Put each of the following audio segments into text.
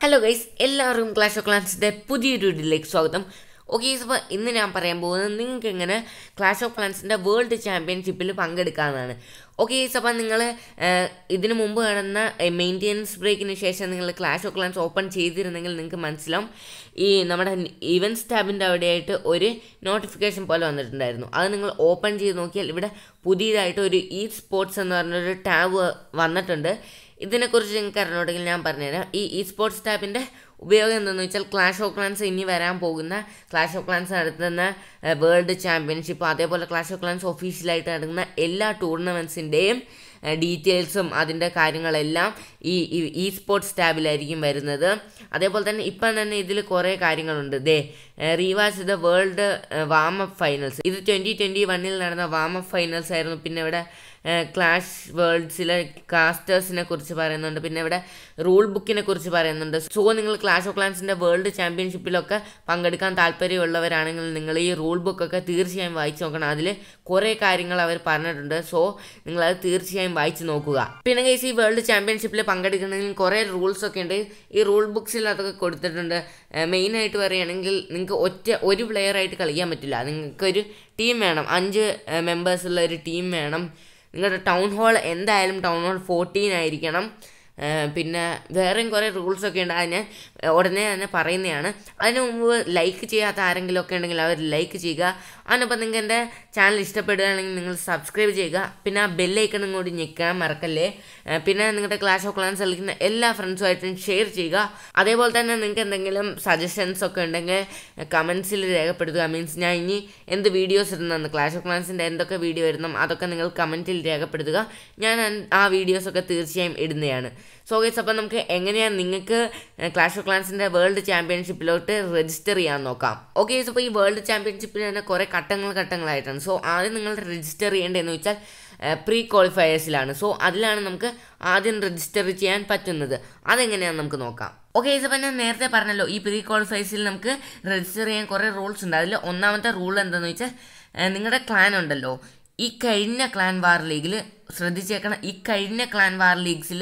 hello guys എല്ലാവർക്കും clash of ക്ലാൻസിൻ്റെ പുതിയൊരു വീഡിയോയിലേക്ക് സ്വാഗതം ഓക്കെ അപ്പോൾ ഇന്ന് ഞാൻ പറയാൻ പോകുന്നത് നിങ്ങൾക്ക് എങ്ങനെ ക്ലാഷ് ഓഫ് ക്ലാൻസിൻ്റെ വേൾഡ് ചാമ്പ്യൻഷിപ്പിൽ പങ്കെടുക്കാവുന്നതാണ് ഓക്കെ അപ്പോൾ നിങ്ങൾ ഇതിനു മുമ്പ് നടന്ന മെയിൻ്റെനൻസ് ബ്രേക്കിന് ശേഷം നിങ്ങൾ ക്ലാഷ് ഓഫ് ക്ലാൻസ് ഓപ്പൺ ചെയ്തിരുന്നെങ്കിൽ നിങ്ങൾക്ക് മനസ്സിലാവും ഈ നമ്മുടെ ഇവൻറ്റ്സ് ടാബിൻ്റെ അവിടെയായിട്ട് ഒരു നോട്ടിഫിക്കേഷൻ പോലെ വന്നിട്ടുണ്ടായിരുന്നു അത് നിങ്ങൾ ഓപ്പൺ ചെയ്ത് നോക്കിയാൽ ഇവിടെ പുതിയതായിട്ട് ഒരു ഇ സ്പോർട്സ് എന്ന് പറഞ്ഞൊരു ടാബ് വന്നിട്ടുണ്ട് ഇതിനെക്കുറിച്ച് നിങ്ങൾക്ക് അറിഞ്ഞോട്ടെങ്കിൽ ഞാൻ പറഞ്ഞുതരാം ഈ ഇ സ്പോർട്സ് ടാബിൻ്റെ ഉപയോഗം എന്തെന്ന് വെച്ചാൽ ക്ലാഷ് ഓഫ് ക്ലാൻസ് ഇനി വരാൻ പോകുന്ന ക്ലാഷ് ഓഫ് ക്ലാൻസ് നടത്തുന്ന വേൾഡ് ചാമ്പ്യൻഷിപ്പ് അതേപോലെ ക്ലാഷ് ഓഫ് ക്ലാൻസ് ഒഫീഷ്യലായിട്ട് നടക്കുന്ന എല്ലാ ടൂർണമെൻറ്റ്സിൻ്റെയും ഡീറ്റെയിൽസും അതിൻ്റെ കാര്യങ്ങളെല്ലാം ഈ ഇ സ്പോർട്സ് ടാബിലായിരിക്കും വരുന്നത് അതേപോലെ തന്നെ ഇപ്പം തന്നെ ഇതിൽ കുറേ കാര്യങ്ങളുണ്ട് ദേ rewatch the world warm up finals ഇത് ട്വൻറ്റി ട്വൻറ്റി വണ്ണിൽ നടന്ന വാം അപ്പ് ഫൈനൽസ് ആയിരുന്നു പിന്നെ ഇവിടെ ക്ലാഷ് വേൾഡ്സിലെ കാസ്റ്റേഴ്സിനെ കുറിച്ച് പറയുന്നുണ്ട് പിന്നെ ഇവിടെ റൂൾ ബുക്കിനെ കുറിച്ച് പറയുന്നുണ്ട് സോ നിങ്ങൾ ക്ലാഷ് ഓഫ് ക്ലാൻസിൻ്റെ വേൾഡ് ചാമ്പ്യൻഷിപ്പിലൊക്കെ പങ്കെടുക്കാൻ താല്പര്യമുള്ളവരാണെങ്കിൽ നിങ്ങൾ ഈ റൂൾ ബുക്കൊക്കെ തീർച്ചയായും വായിച്ചു നോക്കണം അതിൽ കുറേ കാര്യങ്ങൾ അവർ പറഞ്ഞിട്ടുണ്ട് സോ നിങ്ങളത് തീർച്ചയായും വായിച്ചു നോക്കുക പിന്നെ കേസ് ഈ വേൾഡ് ചാമ്പ്യൻഷിപ്പിൽ പങ്കെടുക്കണമെങ്കിൽ കുറേ റൂൾസ് ഒക്കെ ഉണ്ട് ഈ റൂൾ ബുക്സിൽ അതൊക്കെ കൊടുത്തിട്ടുണ്ട് മെയിനായിട്ട് പറയുകയാണെങ്കിൽ നിങ്ങൾക്ക് ഒറ്റ ഒരു പ്ലെയർ ആയിട്ട് കളിക്കാൻ പറ്റില്ല നിങ്ങൾക്കൊരു ടീം വേണം അഞ്ച് മെമ്പേഴ്സുള്ള ഒരു ടീം വേണം നിങ്ങളുടെ ടൗൺ ഹാൾ എന്തായാലും ടൗൺ ഹാൾ ഫോർട്ടീൻ ആയിരിക്കണം പിന്നെ വേറെയും കുറേ റൂൾസൊക്കെ ഉണ്ട് അത് ഞാൻ ഉടനെ തന്നെ പറയുന്നതാണ് അതിന് മുമ്പ് ലൈക്ക് ചെയ്യാത്ത ആരെങ്കിലും ഒക്കെ ഉണ്ടെങ്കിൽ അവർ ലൈക്ക് ചെയ്യുക അതിനൊപ്പം നിങ്ങൾക്ക് എൻ്റെ ചാനൽ ഇഷ്ടപ്പെടുകയാണെങ്കിൽ നിങ്ങൾ സബ്സ്ക്രൈബ് ചെയ്യുക പിന്നെ ആ ബെല്ലൈക്കണും കൂടി ഞെക്കാൻ മറക്കല്ലേ പിന്നെ നിങ്ങളുടെ ക്ലാഷ് ഓഫ് ക്ലാൻസ് കളിക്കുന്ന എല്ലാ ഫ്രണ്ട്സുമായിട്ടും ഷെയർ ചെയ്യുക അതേപോലെ തന്നെ നിങ്ങൾക്ക് എന്തെങ്കിലും സജഷൻസ് ഒക്കെ ഉണ്ടെങ്കിൽ കമൻസിൽ രേഖപ്പെടുത്തുക മീൻസ് ഞാൻ ഇനി എന്ത് വീഡിയോസ് ഇടുന്നെന്ന് ക്ലാഷ് ഓഫ് ക്ലാൻസിൻ്റെ എന്തൊക്കെ വീഡിയോ ഇടണം അതൊക്കെ നിങ്ങൾ കമൻറ്റിൽ രേഖപ്പെടുത്തുക ഞാൻ ആ വീഡിയോസൊക്കെ തീർച്ചയായും ഇടുന്നതാണ് സോ ഗൈസ് അപ്പോൾ നമുക്ക് എങ്ങനെയാണ് നിങ്ങൾക്ക് ക്ലാഷ് ഓഫ് ക്ലാൻസിൻ്റെ വേൾഡ് ചാമ്പ്യൻഷിപ്പിലോട്ട് രജിസ്റ്റർ ചെയ്യാൻ നോക്കാം ഓക്കെ അപ്പോൾ ഈ വേൾഡ് ചാമ്പ്യൻഷിപ്പിൽ തന്നെ കുറേ ഘട്ടങ്ങൾ ഘട്ടങ്ങളായിട്ടാണ് സോ ആദ്യം നിങ്ങൾ രജിസ്റ്റർ ചെയ്യേണ്ടതെന്ന് വെച്ചാൽ പ്രീ ക്വാളിഫയേഴ്സിലാണ് സോ അതിലാണ് നമുക്ക് ആദ്യം രജിസ്റ്റർ ചെയ്യാൻ പറ്റുന്നത് അതെങ്ങനെയാണെന്ന് നമുക്ക് നോക്കാം ഓക്കെ അപ്പോൾ ഞാൻ നേരത്തെ പറഞ്ഞല്ലോ ഈ പ്രീ ക്വാളിഫയേഴ്സിൽ നമുക്ക് രജിസ്റ്റർ ചെയ്യാൻ കുറേ റൂൾസ് ഉണ്ട് അതിൽ ഒന്നാമത്തെ റൂൾ എന്താണെന്ന് വെച്ചാൽ നിങ്ങളുടെ ക്ലാൻ ഉണ്ടല്ലോ ഈ കഴിഞ്ഞ ക്ലാൻ വാർ ലീഗിൽ ശ്രദ്ധിച്ചേക്കണം ഈ കഴിഞ്ഞ ക്ലാൻ വാർ ലീഗ്സിൽ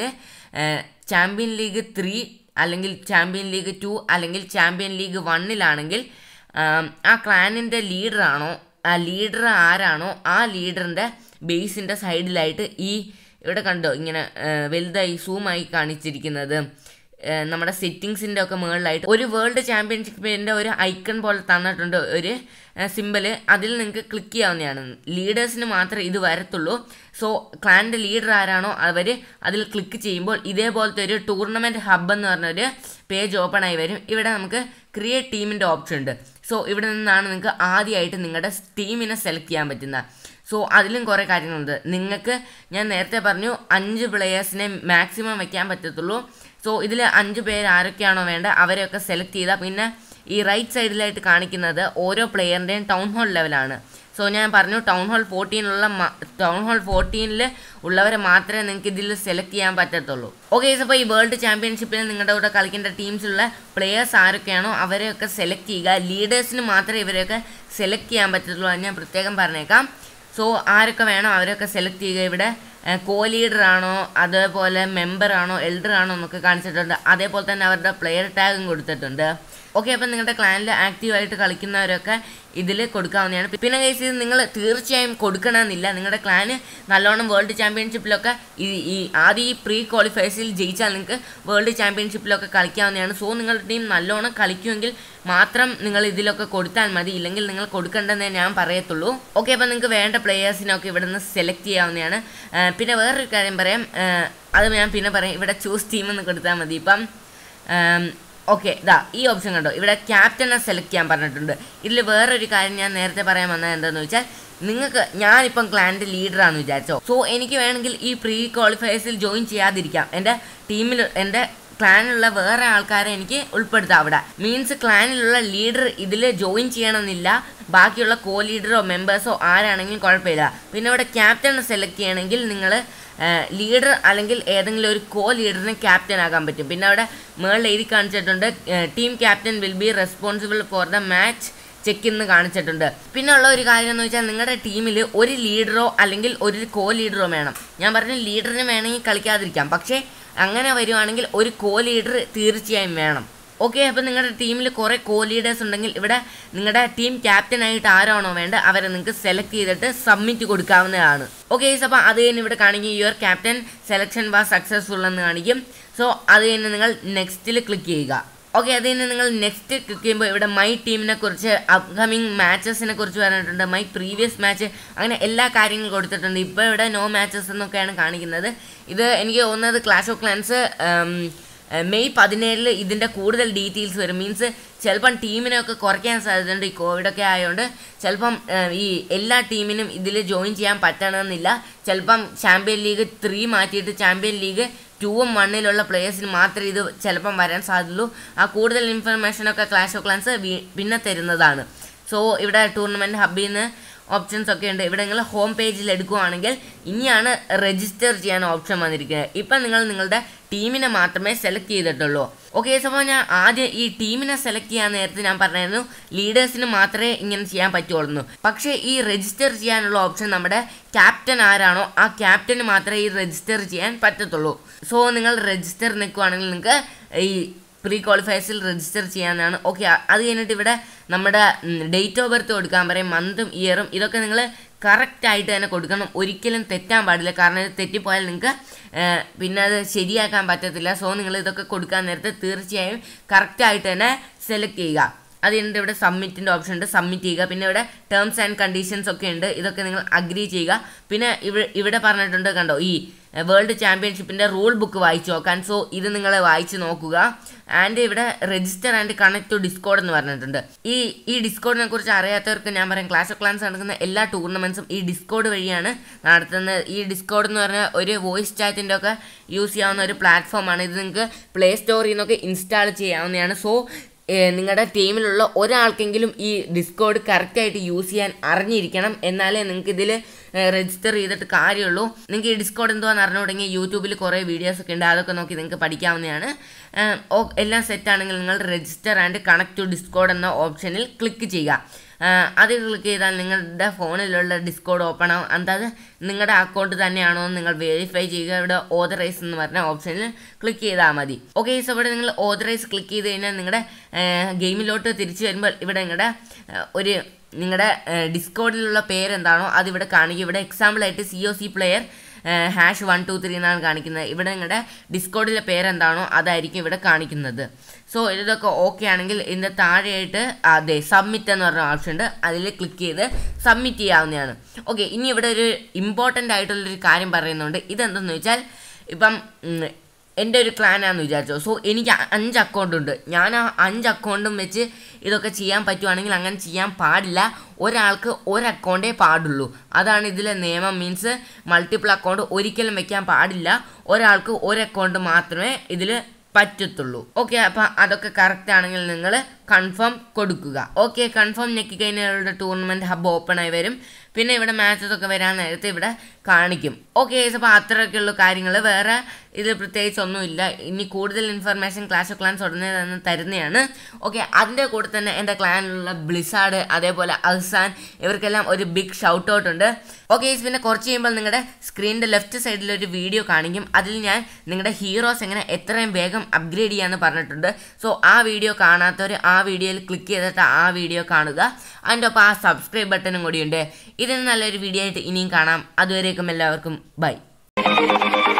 ചാമ്പ്യൻ ലീഗ് ത്രീ അല്ലെങ്കിൽ ചാമ്പ്യൻ ലീഗ് ടു അല്ലെങ്കിൽ ചാമ്പ്യൻ ലീഗ് വണ്ണിലാണെങ്കിൽ ആ ക്ലാനിൻ്റെ ലീഡറാണോ ആ ലീഡർ ആരാണോ ആ ലീഡറിൻ്റെ ബേസിൻ്റെ സൈഡിലായിട്ട് ഈ ഇവിടെ കണ്ടോ ഇങ്ങനെ വലുതായി സൂമായി കാണിച്ചിരിക്കുന്നത് നമ്മുടെ സെറ്റിങ്സിൻ്റെ ഒക്കെ മുകളിലായിട്ട് ഒരു വേൾഡ് ചാമ്പ്യൻഷിപ്പിൻ്റെ ഒരു ഐക്കൺ പോലെ തന്നിട്ടുണ്ട് ഒരു സിമ്പിൾ അതിൽ നിങ്ങൾക്ക് ക്ലിക്ക് ചെയ്യാവുന്നതാണ് ലീഡേഴ്സിന് മാത്രമേ ഇത് വരത്തുള്ളൂ സോ ക്ലാൻ്റെ ലീഡർ ആരാണോ അവർ അതിൽ ക്ലിക്ക് ചെയ്യുമ്പോൾ ഇതേപോലത്തെ ഒരു ടൂർണമെൻറ്റ് ഹബ്ബ് എന്ന് പറഞ്ഞൊരു പേജ് ഓപ്പൺ ആയി വരും ഇവിടെ നമുക്ക് ക്രിയേറ്റ് ടീമിൻ്റെ ഓപ്ഷൻ ഉണ്ട് സോ ഇവിടെ നിന്നാണ് നിങ്ങൾക്ക് ആദ്യമായിട്ട് നിങ്ങളുടെ ടീമിനെ സെലക്ട് ചെയ്യാൻ പറ്റുന്നത് സോ അതിലും കുറേ കാര്യങ്ങളുണ്ട് നിങ്ങൾക്ക് ഞാൻ നേരത്തെ പറഞ്ഞു അഞ്ച് പ്ലെയേഴ്സിനെ മാക്സിമം വയ്ക്കാൻ പറ്റത്തുള്ളൂ സോ ഇതിൽ അഞ്ച് പേര് ആരൊക്കെയാണോ വേണ്ട അവരെയൊക്കെ സെലക്ട് ചെയ്താൽ പിന്നെ ഈ റൈറ്റ് സൈഡിലായിട്ട് കാണിക്കുന്നത് ഓരോ പ്ലെയറിൻ്റെയും ടൗൺ ഹാൾ ലെവലാണ് സോ ഞാൻ പറഞ്ഞു ടൗൺ ഹാൾ ഫോർട്ടീനിലുള്ള ടൗൺ ഹാൾ ഫോർട്ടീനിൽ ഉള്ളവരെ മാത്രമേ നിങ്ങൾക്ക് ഇതിൽ സെലക്ട് ചെയ്യാൻ പറ്റത്തുള്ളൂ ഓക്കെ അപ്പോൾ ഈ വേൾഡ് ചാമ്പ്യൻഷിപ്പിൽ നിങ്ങളുടെ കൂടെ കളിക്കേണ്ട ടീംസിലുള്ള പ്ലെയേഴ്സ് ആരൊക്കെയാണോ അവരെയൊക്കെ സെലക്ട് ചെയ്യുക ലീഡേഴ്സിന് മാത്രമേ ഇവരെയൊക്കെ സെലക്ട് ചെയ്യാൻ പറ്റത്തുള്ളൂ അത് ഞാൻ പ്രത്യേകം പറഞ്ഞേക്കാം സോ ആരൊക്കെ വേണോ അവരൊക്കെ സെലക്ട് ചെയ്യുക ഇവിടെ കോ ലീഡർ ആണോ അതേപോലെ മെമ്പർ ആണോ എൽഡർ ആണോ എന്നൊക്കെ കാണിച്ചിട്ടുണ്ട് അതേപോലെ തന്നെ അവരുടെ പ്ലെയർ ടാഗും കൊടുത്തിട്ടുണ്ട് ഓക്കെ അപ്പം നിങ്ങളുടെ ക്ലാനിൽ ആക്റ്റീവായിട്ട് കളിക്കുന്നവരൊക്കെ ഇതിൽ കൊടുക്കാവുന്നതാണ് പിന്നെ കേസ് ഇത് നിങ്ങൾ തീർച്ചയായും കൊടുക്കണമെന്നില്ല നിങ്ങളുടെ ക്ലാന് നല്ലോണം വേൾഡ് ചാമ്പ്യൻഷിപ്പിലൊക്കെ ഈ ഈ ആദ്യം ഈ പ്രീ ക്വാളിഫയേഴ്സിൽ ജയിച്ചാൽ നിങ്ങൾക്ക് വേൾഡ് ചാമ്പ്യൻഷിപ്പിലൊക്കെ കളിക്കാവുന്നതാണ് സോ നിങ്ങളുടെ ടീം നല്ലോണം കളിക്കുമെങ്കിൽ മാത്രം നിങ്ങൾ ഇതിലൊക്കെ കൊടുത്താൽ മതി ഇല്ലെങ്കിൽ നിങ്ങൾ കൊടുക്കേണ്ടതെന്നേ ഞാൻ പറയത്തുള്ളൂ ഓക്കെ അപ്പം നിങ്ങൾക്ക് വേണ്ട പ്ലെയേഴ്സിനൊക്കെ ഇവിടെ നിന്ന് സെലക്ട് ചെയ്യാവുന്നതാണ് പിന്നെ വേറൊരു കാര്യം പറയാം അത് ഞാൻ പിന്നെ പറയാം ഇവിടെ ചൂസ് ടീം എന്ന് കൊടുത്താൽ മതി ഇപ്പം ഓക്കെ ഇതാ ഈ ഓപ്ഷൻ കണ്ടോ ഇവിടെ ക്യാപ്റ്റനെ സെലക്ട് ചെയ്യാൻ പറഞ്ഞിട്ടുണ്ട് ഇതിൽ വേറൊരു കാര്യം ഞാൻ നേരത്തെ പറയാൻ വന്നത് എന്താണെന്ന് വെച്ചാൽ നിങ്ങൾക്ക് ഞാനിപ്പം ക്ലാൻ്റെ ലീഡറാണെന്ന് വിചാരിച്ചോ സോ എനിക്ക് വേണമെങ്കിൽ ഈ പ്രീ ക്വാളിഫയേഴ്സിൽ ജോയിൻ ചെയ്യാതിരിക്കാം എൻ്റെ ടീമിൽ എൻ്റെ ക്ലാനിലുള്ള വേറെ ആൾക്കാരെ എനിക്ക് ഉൾപ്പെടുത്താം അവിടെ മീൻസ് ക്ലാനിലുള്ള ലീഡർ ഇതിൽ ജോയിൻ ചെയ്യണമെന്നില്ല ബാക്കിയുള്ള കോ ലീഡറോ മെമ്പേഴ്സോ ആരാണെങ്കിലും കുഴപ്പമില്ല പിന്നെ ഇവിടെ ക്യാപ്റ്റനെ സെലക്ട് ചെയ്യണമെങ്കിൽ നിങ്ങൾ ലീഡർ അല്ലെങ്കിൽ ഏതെങ്കിലും ഒരു കോ ലീഡറിനെ ക്യാപ്റ്റൻ ആകാൻ പറ്റും പിന്നെ അവിടെ മേളിൽ എഴുതി കാണിച്ചിട്ടുണ്ട് team captain will be responsible for the match check എന്ന് കാണിച്ചിട്ടുണ്ട് പിന്നെ ഉള്ള ഒരു കാര്യം എന്ന് വെച്ചാൽ നിങ്ങളുടെ ടീമിൽ ഒരു ലീഡറോ അല്ലെങ്കിൽ ഒരു കോ ലീഡറോ വേണം ഞാൻ പറഞ്ഞ ലീഡറിന് വേണമെങ്കിൽ കളിക്കാതിരിക്കാം പക്ഷേ അങ്ങനെ വരുവാണെങ്കിൽ ഒരു കോ ലീഡർ തീർച്ചയായും വേണം ഓക്കെ അപ്പോൾ നിങ്ങളുടെ ടീമിൽ കുറേ കോ ലീഡേഴ്സ് ഉണ്ടെങ്കിൽ ഇവിടെ നിങ്ങളുടെ ടീം ക്യാപ്റ്റനായിട്ട് ആരാണോ വേണ്ട അവരെ നിങ്ങൾക്ക് സെലക്ട് ചെയ്തിട്ട് സബ്മിറ്റ് കൊടുക്കാവുന്നതാണ് ഓക്കെ അപ്പോൾ അത് കഴിഞ്ഞ് ഇവിടെ കാണിക്കും your captain selection was successful എന്ന് കാണിക്കും സോ അത് കഴിഞ്ഞ് നിങ്ങൾ നെക്സ്റ്റിൽ ക്ലിക്ക് ചെയ്യുക ഓക്കെ അത് കഴിഞ്ഞ് നിങ്ങൾ നെക്സ്റ്റ് ക്ലിക്ക് ചെയ്യുമ്പോൾ ഇവിടെ മൈ ടീമിനെ കുറിച്ച് അപ്കമിങ് മാച്ചസിനെ കുറിച്ച് പറഞ്ഞിട്ടുണ്ട് മൈ പ്രീവിയസ് മാച്ച് അങ്ങനെ എല്ലാ കാര്യങ്ങളും കൊടുത്തിട്ടുണ്ട് ഇപ്പോൾ ഇവിടെ നോ മാച്ചസ് എന്നൊക്കെയാണ് കാണിക്കുന്നത് ഇത് എനിക്ക് തോന്നുന്നത് ക്ലാഷ് ഓഫ് ക്ലാൻസ് മെയ് പതിനേഴിൽ ഇതിൻ്റെ കൂടുതൽ ഡീറ്റെയിൽസ് വരും മീൻസ് ചിലപ്പം ടീമിനെയൊക്കെ കുറയ്ക്കാൻ സാധ്യതയുണ്ട് ഈ കോവിഡൊക്കെ ആയതുകൊണ്ട് ചിലപ്പം ഈ എല്ലാ ടീമിനും ഇതിൽ ജോയിൻ ചെയ്യാൻ പറ്റണമെന്നില്ല ചിലപ്പം ചാമ്പ്യൻ ലീഗ് ത്രീ മാറ്റിയിട്ട് ചാമ്പ്യൻ ലീഗ് ടൂവും വണ്ണിലുള്ള പ്ലേയേഴ്സിന് മാത്രമേ ഇത് ചിലപ്പം വരാൻ സാധ്യതയുള്ളൂ ആ കൂടുതൽ ഇൻഫർമേഷനൊക്കെ ക്ലാഷ് ഓഫ് ക്ലാൻസ് പിന്നെ തരുന്നതാണ് സോ ഇവിടെ ടൂർണമെൻറ്റ് ഹബിൽ നിന്ന് ഓപ്ഷൻസ് ഒക്കെ ഉണ്ട് ഇവിടെ നിങ്ങൾ ഹോം പേജിൽ എടുക്കുവാണെങ്കിൽ ഇനിയാണ് രജിസ്റ്റർ ചെയ്യാൻ ഓപ്ഷൻ വന്നിരിക്കുന്നത് ഇപ്പം നിങ്ങൾ നിങ്ങളുടെ ടീമിനെ മാത്രമേ സെലക്ട് ചെയ്തിട്ടുള്ളൂ ഓക്കെ അപ്പോൾ ഞാൻ ആദ്യം ഈ ടീമിനെ സെലക്ട് ചെയ്യാൻ നേരത്തെ ഞാൻ പറഞ്ഞായിരുന്നു ലീഡേഴ്സിന് മാത്രമേ ഇങ്ങനെ ചെയ്യാൻ പറ്റുള്ളൂ പക്ഷേ ഈ രജിസ്റ്റർ ചെയ്യാനുള്ള ഓപ്ഷൻ നമ്മുടെ ക്യാപ്റ്റൻ ആരാണോ ആ ക്യാപ്റ്റന് മാത്രമേ ഈ രജിസ്റ്റർ ചെയ്യാൻ പറ്റത്തുള്ളൂ സോ നിങ്ങൾ രജിസ്റ്റർ നിൽക്കുവാണെങ്കിൽ നിങ്ങൾക്ക് ഈ പ്രീ ക്വാളിഫയേഴ്സിൽ രജിസ്റ്റർ ചെയ്യാനാണ് ഓക്കെ അത് കഴിഞ്ഞിട്ട് ഇവിടെ നമ്മുടെ ഡേറ്റ് ഓഫ് ബർത്ത് കൊടുക്കാൻ പറയും മന്തും ഇയറും ഇതൊക്കെ നിങ്ങൾ കറക്റ്റായിട്ട് തന്നെ കൊടുക്കണം ഒരിക്കലും തെറ്റാൻ പാടില്ല കാരണം ഇത് തെറ്റിപ്പോയാൽ നിങ്ങൾക്ക് പിന്നെ അത് ശരിയാക്കാൻ പറ്റത്തില്ല സോ നിങ്ങൾ ഇതൊക്കെ കൊടുക്കാൻ നേരത്തെ തീർച്ചയായും കറക്റ്റായിട്ട് തന്നെ സെലക്ട് ചെയ്യുക അത് കഴിഞ്ഞിട്ട് ഇവിടെ സബ്മിറ്റിൻ്റെ ഓപ്ഷൻ ഉണ്ട് സബ്മിറ്റ് ചെയ്യുക പിന്നെ ഇവിടെ ടേംസ് ആൻഡ് കണ്ടീഷൻസ് ഒക്കെ ഉണ്ട് ഇതൊക്കെ നിങ്ങൾ അഗ്രി ചെയ്യുക പിന്നെ ഇവിടെ ഇവിടെ പറഞ്ഞിട്ടുണ്ട് കണ്ടോ ഈ വേൾഡ് ചാമ്പ്യൻഷിപ്പിൻ്റെ റൂൾ ബുക്ക് വായിച്ചു നോക്കാൻ സോ ഇത് നിങ്ങൾ വായിച്ച് നോക്കുക ആൻഡ് ഇവിടെ register and connect to discord എന്ന് പറഞ്ഞിട്ടുണ്ട് ഈ ഈ ഡിസ്കോഡിനെ കുറിച്ച് അറിയാത്തവർക്ക് ഞാൻ പറയാം ക്ലാസ് ഓഫ് ക്ലാൻസ് നടക്കുന്ന എല്ലാ ടൂർണമെൻറ്റ്സും ഈ ഡിസ്കോഡ് വഴിയാണ് നടത്തുന്നത് ഈ ഡിസ്കോഡ് എന്ന് പറഞ്ഞാൽ ഒരു വോയിസ് ചാറ്റിൻ്റെ ഒക്കെ യൂസ് ചെയ്യാവുന്ന ഒരു പ്ലാറ്റ്ഫോമാണ് ഇത് നിങ്ങൾക്ക് പ്ലേ സ്റ്റോറിൽ നിന്നൊക്കെ ഇൻസ്റ്റാൾ ചെയ്യാവുന്നതാണ് സോ നിങ്ങളുടെ ടീമിലുള്ള ഒരാൾക്കെങ്കിലും ഈ ഡിസ്കോഡ് കറക്റ്റായിട്ട് യൂസ് ചെയ്യാൻ അറിഞ്ഞിരിക്കണം എന്നാലേ നിങ്ങൾക്ക് ഇതിൽ രജിസ്റ്റർ ചെയ്തിട്ട് കാര്യമുള്ളൂ നിങ്ങൾക്ക് ഈ ഡിസ്കോഡ് എന്തുവാന്ന് അറിഞ്ഞു തുടങ്ങി യൂട്യൂബിൽ കുറേ വീഡിയോസ് ഒക്കെ ഉണ്ട് അതൊക്കെ നോക്കി നിങ്ങൾക്ക് പഠിക്കാവുന്നതാണ് എല്ലാം സെറ്റ് ആണെങ്കിൽ നിങ്ങൾ register and connect to discord എന്ന ഓപ്ഷനിൽ ക്ലിക്ക് ചെയ്യുക അത് ക്ലിക്ക് ചെയ്താൽ നിങ്ങളുടെ ഫോണിലുള്ള ഡിസ്കോഡ് ഓപ്പൺ ആവും അതായത് നിങ്ങളുടെ അക്കൗണ്ട് തന്നെയാണോ എന്ന് നിങ്ങൾ വെരിഫൈ ചെയ്യുക ഇവിടെ ഓതറൈസ് എന്ന് പറഞ്ഞ ഓപ്ഷനിൽ ക്ലിക്ക് ചെയ്താൽ മതി ഓക്കെ സോ ഇവിടെ നിങ്ങൾ ഓതറൈസ് ക്ലിക്ക് ചെയ്ത് കഴിഞ്ഞാൽ നിങ്ങളുടെ ഗെയിമിലോട്ട് തിരിച്ചു വരുമ്പോൾ ഇവിടെ നിങ്ങളുടെ ഒരു നിങ്ങളുടെ ഡിസ്കോഡിലുള്ള പേരെന്താണോ അതിവിടെ കാണിക്കും ഇവിടെ എക്സാമ്പിളായിട്ട് C O C player hash one two three എന്നാണ് കാണിക്കുന്നത് ഇവിടെ നിങ്ങളുടെ ഡിസ്കോഡിലെ പേരെന്താണോ അതായിരിക്കും ഇവിടെ കാണിക്കുന്നത് സോ ഇതൊക്കെ ഓക്കെ ആണെങ്കിൽ ഇതിൻ്റെ താഴെയായിട്ട് അതെ സബ്മിറ്റ് എന്ന് പറഞ്ഞ ഓപ്ഷൻ ഉണ്ട് അതിൽ ക്ലിക്ക് ചെയ്ത് സബ്മിറ്റ് ചെയ്യാവുന്നതാണ് ഓക്കെ ഇനി ഇവിടെ ഒരു ഇമ്പോർട്ടൻ്റ് ആയിട്ടുള്ളൊരു കാര്യം പറയുന്നുണ്ട് ഇതെന്തെന്ന് വെച്ചാൽ ഇപ്പം എൻ്റെ ഒരു പ്ലാനാന്ന് വിചാരിച്ചോ സോ എനിക്ക് അഞ്ച് അക്കൗണ്ട് ഉണ്ട് ഞാൻ ആ അഞ്ച് അക്കൗണ്ടും വെച്ച് ഇതൊക്കെ ചെയ്യാൻ പറ്റുവാണെങ്കിൽ അങ്ങനെ ചെയ്യാൻ പാടില്ല ഒരാൾക്ക് ഒരു അക്കൗണ്ടേ പാടുള്ളൂ അതാണ് ഇതിലെ നിയമം മീൻസ് മൾട്ടിപ്പിൾ അക്കൗണ്ട് ഒരിക്കലും വെക്കാൻ പാടില്ല ഒരാൾക്ക് ഒരു അക്കൗണ്ട് മാത്രമേ ഇതിൽ പറ്റത്തുള്ളൂ ഓക്കെ അപ്പം അതൊക്കെ കറക്റ്റ് ആണെങ്കിൽ നിങ്ങൾ കൺഫേം കൊടുക്കുക ഓക്കെ കൺഫേം ഞെക്കി കഴിഞ്ഞാൽ ടൂർണമെൻറ്റ് ഹബ്ബ് ഓപ്പൺ ആയി വരും പിന്നെ ഇവിടെ മാച്ചസ് ഒക്കെ വരാൻ നേരത്തെ ഇവിടെ കാണിക്കും ഓക്കെ അപ്പോൾ അത്രയൊക്കെയുള്ള കാര്യങ്ങൾ വേറെ ഇത് പ്രത്യേകിച്ച് ഒന്നുമില്ല ഇനി കൂടുതൽ ഇൻഫർമേഷൻ ക്ലാഷ് ഓഫ് ക്ലാൻസ് ഉടനെ തന്നെ തരുന്നതാണ് ഓക്കെ അതിൻ്റെ കൂടെ തന്നെ എൻ്റെ ക്ലാനിലുള്ള ബ്ലിസാഡ് അതേപോലെ അഹ്സാൻ ഇവർക്കെല്ലാം ഒരു ബിഗ് ഷൗട്ട് ഔട്ട് ഉണ്ട് ഓക്കെ പിന്നെ കുറച്ച് കഴിയുമ്പോൾ നിങ്ങളുടെ സ്ക്രീനിൻ്റെ ലെഫ്റ്റ് സൈഡിൽ ഒരു വീഡിയോ കാണിക്കും അതിൽ ഞാൻ നിങ്ങളുടെ ഹീറോസ് എങ്ങനെ എത്രയും വേഗം അപ്ഗ്രേഡ് ചെയ്യാമെന്ന് പറഞ്ഞിട്ടുണ്ട് സോ ആ വീഡിയോ കാണാത്തവർ ആ വീഡിയോയിൽ ക്ലിക്ക് ചെയ്തിട്ട് ആ വീഡിയോ കാണുക അതിൻ്റെ ഒപ്പം ആ സബ്സ്ക്രൈബ് ബട്ടണും കൂടിയുണ്ട് ഇതിന് നല്ലൊരു വീഡിയോ ആയിട്ട് ഇനിയും കാണാം അതുവരേക്കും എല്ലാവർക്കും ബൈ